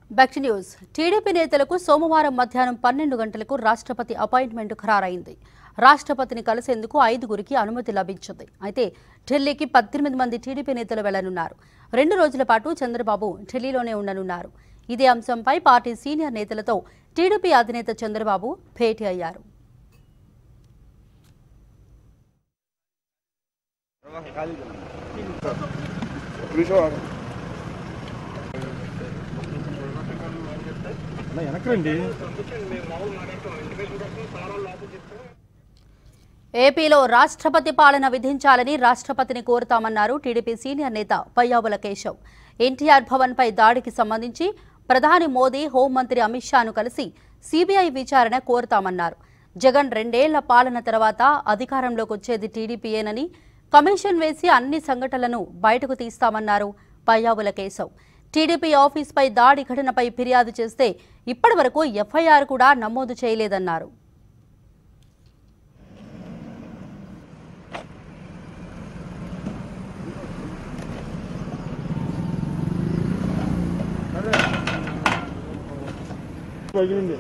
Back to news TDP నేతలకు సోమవారం మధ్యాహ్నం పన్నెండు గంటలకు రాష్ట్రపతి అపాయింట్మెంట్ ఖరారైంది రాష్ట్రపతిని కలిసేందుకు ఐదుగురికి అనుమతి లభించింది అయితే ఢిల్లీకి పద్దెనిమిది మంది టీడీపీ నేతలు వెళ్లనున్నారు రెండు రోజుల పాటు చంద్రబాబు ఢిల్లీలోనే ఉండనున్నారు ఇదే అంశంపై పార్టీ సీనియర్ నేతలతో టీడీపీ అధినేత చంద్రబాబు భేటీ అయ్యారు నిమిషం ఆగు. అన్న వెనకరండి ఏపీలో రాష్ట్రపతి పాలన విధించాలని రాష్ట్రపతిని కోరుతామన్నారు టీడీపీ సీనియర్ నేత పయ్యావుల కేశవ్ ఎన్టీఆర్ భవన్పై దాడికి సంబంధించి ప్రధాని మోదీ హోంమంత్రి అమిత్ షాను కలిసి సీబీఐ విచారణ కోరుతామన్నారు జగన్ రెండేళ్ల పాలన తర్వాత అధికారంలోకి వచ్చేది టీడీపీయేనని కమిషన్ వేసి అన్ని సంఘటనలను బయటకు తీస్తామన్నారు పయ్యావుల కేశవ్ టీడీపీ ఆఫీస్పై దాడి ఘటనపై ఫిర్యాదు చేస్తే ఇప్పటివరకు ఎఫ్ఐఆర్ కూడా నమోదు చేయలేదన్నారు పగిలింది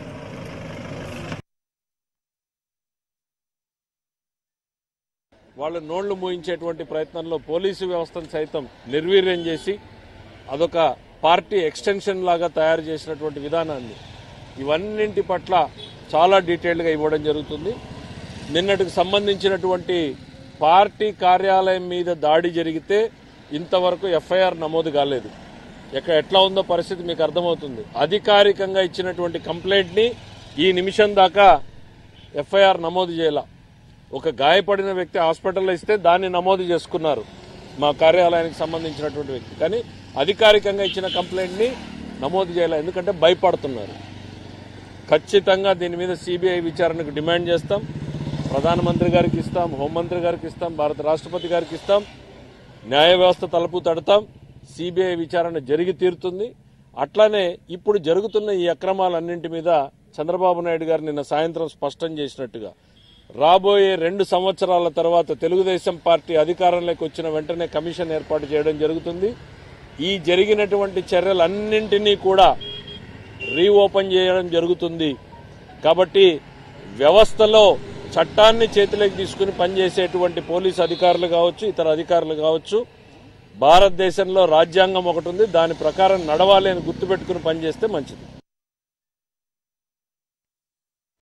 వాళ్ళ నోళ్లు మూయించేటువంటి ప్రయత్నంలో పోలీసు వ్యవస్థను సైతం నిర్వీర్యం చేసి అదొక పార్టీ ఎక్స్టెన్షన్ లాగా తయారు చేసినటువంటి విధానాన్ని ఇవన్నింటి పట్ల చాలా డీటెయిల్డ్గా ఇవ్వడం జరుగుతుంది నిన్నటికి సంబంధించినటువంటి పార్టీ కార్యాలయం మీద దాడి జరిగితే ఇంతవరకు ఎఫ్ఐఆర్ నమోదు కాలేదు ఎక్కడ ఎట్లా ఉందో పరిస్థితి మీకు అర్థమవుతుంది అధికారికంగా ఇచ్చినటువంటి కంప్లైంట్ని ఈ నిమిషం దాకా ఎఫ్ఐఆర్ నమోదు చేయాల ఒక గాయపడిన వ్యక్తి హాస్పిటల్లో ఇస్తే దాన్ని నమోదు చేసుకున్నారు మా కార్యాలయానికి సంబంధించినటువంటి వ్యక్తి కానీ అధికారికంగా ఇచ్చిన కంప్లైంట్ని నమోదు చేయాలి ఎందుకంటే భయపడుతున్నారు ఖచ్చితంగా దీని మీద సిబిఐ విచారణకు డిమాండ్ చేస్తాం ప్రధానమంత్రి గారికి ఇస్తాం హోంమంత్రి గారికి ఇస్తాం భారత రాష్ట్రపతి గారికి ఇస్తాం న్యాయ వ్యవస్థ తలుపు తడతాం సిబిఐ విచారణ జరిగి తీరుతుంది అట్లానే ఇప్పుడు జరుగుతున్న ఈ అక్రమాలన్నింటి మీద చంద్రబాబు నాయుడు గారు నిన్న సాయంత్రం స్పష్టం చేసినట్టుగా రాబోయే రెండు సంవత్సరాల తర్వాత తెలుగుదేశం పార్టీ అధికారంలోకి వచ్చిన వెంటనే కమిషన్ ఏర్పాటు చేయడం జరుగుతుంది ఈ జరిగినటువంటి చర్యలన్నింటినీ కూడా రీఓపెన్ చేయడం జరుగుతుంది కాబట్టి వ్యవస్థలో చట్టాన్ని చేతిలోకి తీసుకుని పనిచేసేటువంటి పోలీసు అధికారులు కావచ్చు ఇతర అధికారులు కావచ్చు భారతదేశంలో రాజ్యాంగం ఒకటి ఉంది దాని ప్రకారం నడవాలి అని గుర్తుపెట్టుకుని పనిచేస్తే మంచిది